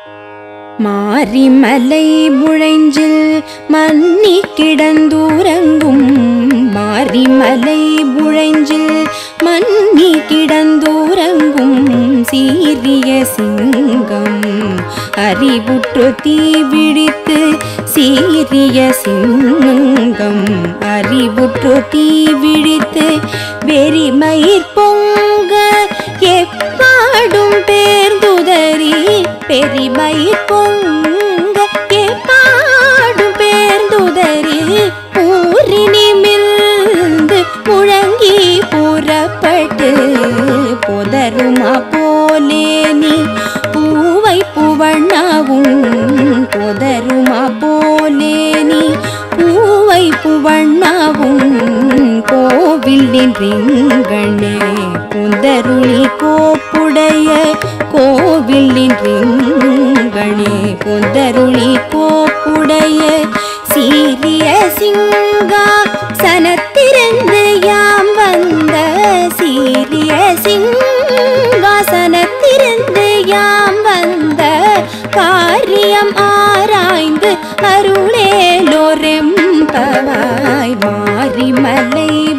மாரிமலை முழைஞ்சில் மன்னி கிடந்தூரங்கும் மாரிமலை முழைஞ்சில் மன்னி கிடந்தூரங்கும் சீரிய சிங்கம் அறிவுற்று தீ விழித்து சீரிய சிங்கம் அறிவுற்று தீ விழித்து வெறிமயிர் பொங்க எப்பாடும் பேர்ந்துதறி பெரிமயிர் பொங்க எப்பாடும் பேர்ந்துதறி ஊரினி மில்ந்து முழங்கி புறப்பட்டு புதருமா போலே நீ பூவை புவண்ணாவும் புதருமா போலே நீ பூவை புவண்ணாவும் கோவில் நின்றீங்கண்ணே புந்தருளி கோப்புடைய கோவில் நின்றீங்கண்ணே புந்தருளி கோப்புடைய சீரிய சிங்கா சனத்திருந்து யாம் வந்த சீரிய சிங்காசனத்திருந்து யாம் வந்த காரியம் ஆராய்ந்து அருளேலோரெம்பவாய் மாரிமலை